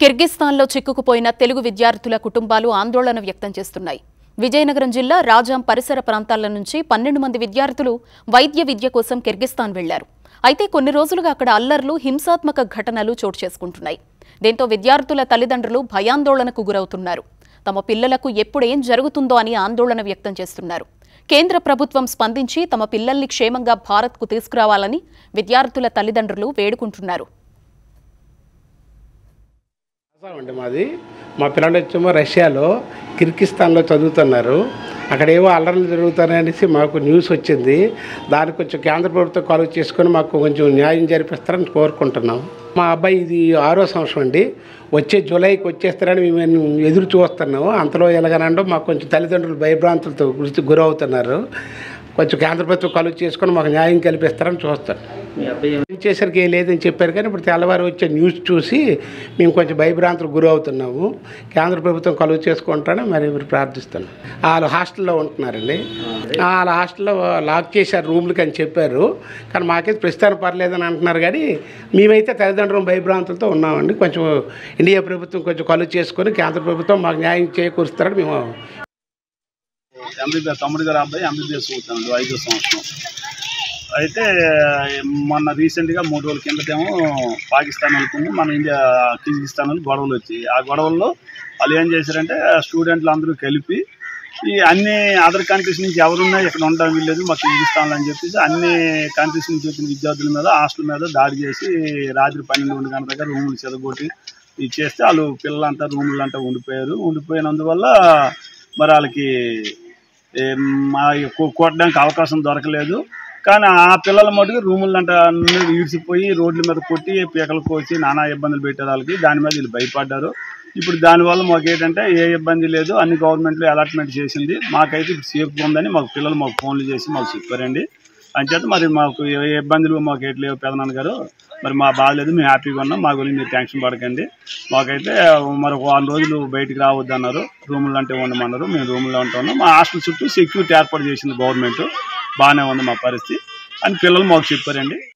కిర్గిస్తాన్లో చిక్కుకుపోయిన తెలుగు విద్యార్థుల కుటుంబాలు ఆందోళన వ్యక్తం చేస్తున్నాయి విజయనగరం జిల్లా రాజాం పరిసర ప్రాంతాల నుంచి పన్నెండు మంది విద్యార్థులు వైద్య విద్య కోసం కిర్గిస్తాన్ వెళ్లారు అయితే కొన్ని రోజులుగా అక్కడ అల్లర్లు హింసాత్మక ఘటనలు చోటు చేసుకుంటున్నాయి దీంతో విద్యార్థుల తల్లిదండ్రులు భయాందోళనకు గురవుతున్నారు తమ పిల్లలకు ఎప్పుడేం జరుగుతుందో అని ఆందోళన వ్యక్తం చేస్తున్నారు కేంద్ర ప్రభుత్వం స్పందించి తమ పిల్లల్ని క్షేమంగా భారత్కు తీసుకురావాలని విద్యార్థుల తల్లిదండ్రులు వేడుకుంటున్నారు అండి మాది మా పిల్లలు వచ్చేమో రష్యాలో కిర్గిస్తాన్లో చదువుతున్నారు అక్కడ ఏవో అల్లర్లు జరుగుతున్నాయనేసి మాకు న్యూస్ వచ్చింది దానికి కొంచెం కేంద్ర ప్రభుత్వం కాలు చేసుకొని మాకు కొంచెం న్యాయం జరిపిస్తారని కోరుకుంటున్నాం మా అబ్బాయి ఇది ఆరో సంవత్సరం అండి వచ్చే జూలైకి వచ్చేస్తారని మేము ఎదురు చూస్తున్నాము అంతలో ఎలాగనండో మాకు కొంచెం తల్లిదండ్రులు భయభ్రాంతులతో గురి గురవుతున్నారు కొంచెం కేంద్ర ప్రభుత్వం కలుగు చేసుకొని మాకు న్యాయం కల్పిస్తారని చూస్తాను మీ అబ్బాయి ఏం- చేసరికి ఏం లేదని చెప్పారు కానీ ఇప్పుడు తెల్లవారు వచ్చే న్యూస్ చూసి మేము కొంచెం భయభ్రాంతులకు గురవుతున్నాము కేంద్ర ప్రభుత్వం కలుగు చేసుకుంటానని మరి ఇప్పుడు ప్రార్థిస్తున్నాం వాళ్ళు హాస్టల్లో ఉంటున్నారండి వాళ్ళ హాస్టల్లో లాక్ చేశారు రూమ్లకి అని చెప్పారు కానీ మాకైతే ప్రస్తుతానికి పర్లేదని అంటున్నారు కానీ మేమైతే తల్లిదండ్రులు భయభ్రాంతులతో ఉన్నామండి కొంచెం ఇండియా ప్రభుత్వం కొంచెం కలుగు చేసుకొని కేంద్ర ప్రభుత్వం మాకు న్యాయం చేకూరుస్తారని మేము ఎంబీబీఎస్ తమ్ముడు గారు అబ్బాయి ఎంబీబీఎస్ చదువుతున్నాడు ఐదో సంవత్సరం అయితే మొన్న రీసెంట్గా మూడు రోజుల కిందటేమో పాకిస్తాన్ అనుకుంది మన ఇండియా కిర్గిస్తాన్ వాళ్ళు గొడవలు వచ్చాయి ఆ గొడవల్లో వాళ్ళు ఏం చేశారంటే స్టూడెంట్లు అందరూ కలిపి ఈ అన్ని అదర్ కంట్రీస్ నుంచి ఎవరున్నా ఇక్కడ ఉండడం వీల్లేదు మా కిర్గిస్తాన్లో అని చెప్పేసి అన్ని కంట్రీస్ నుంచి వచ్చిన విద్యార్థుల మీద హాస్టల్ మీద దాడి చేసి రాత్రి పన్నెండు ఒంటి గంటల దగ్గర రూములు చెదగొట్టి ఇది చేస్తే వాళ్ళు పిల్లలంతా రూములు అంతా ఉండిపోయారు ఉండిపోయినందువల్ల మరి వాళ్ళకి ఏం, మా కొ- కొట్టడానికి అవకాశం దొరకలేదు కానీ ఆ పిల్లల మటుకు రూములు అంట అన్ని ఈడ్చిపోయి రోడ్ల మీద కొట్టి పీకలు కోసి నానా ఇబ్బందులు పెట్టారు వాళ్ళకి దాని మీద వీళ్ళు భయపడ్డారు ఇప్పుడు దానివల్ల మాకు ఏంటంటే ఏ ఇబ్బంది లేదు అన్ని గవర్నమెంట్లు అలాట్మెంట్ చేసింది మాకైతే ఇప్పుడు సేఫ్గా ఉందని మాకు పిల్లలు మాకు ఫోన్లు చేసి మాకు చెప్పారండి అంచేత మరి మాకు ఏ ఏ ఇబ్బందులు మాకు ఎట్లా లేవు పెదనాన్న గారు మరి మా బాధలేదు మేము హ్యాపీగా ఉన్నాం మా గురించి మీరు టెన్షన్ పడకండి మాకైతే మరి ఒక వారం రోజులు బయటికి రావద్దు అన్నారు రూములు అంటే ఉండమన్నారు మేము రూముల్లో ఉంటున్నాం మా హాస్టల్ చుట్టూ సెక్యూరిటీ ఏర్పాటు చేసింది గవర్నమెంట్ బాగానే ఉంది మా పరిస్థితి అని పిల్లలు మాకు చెప్పారండి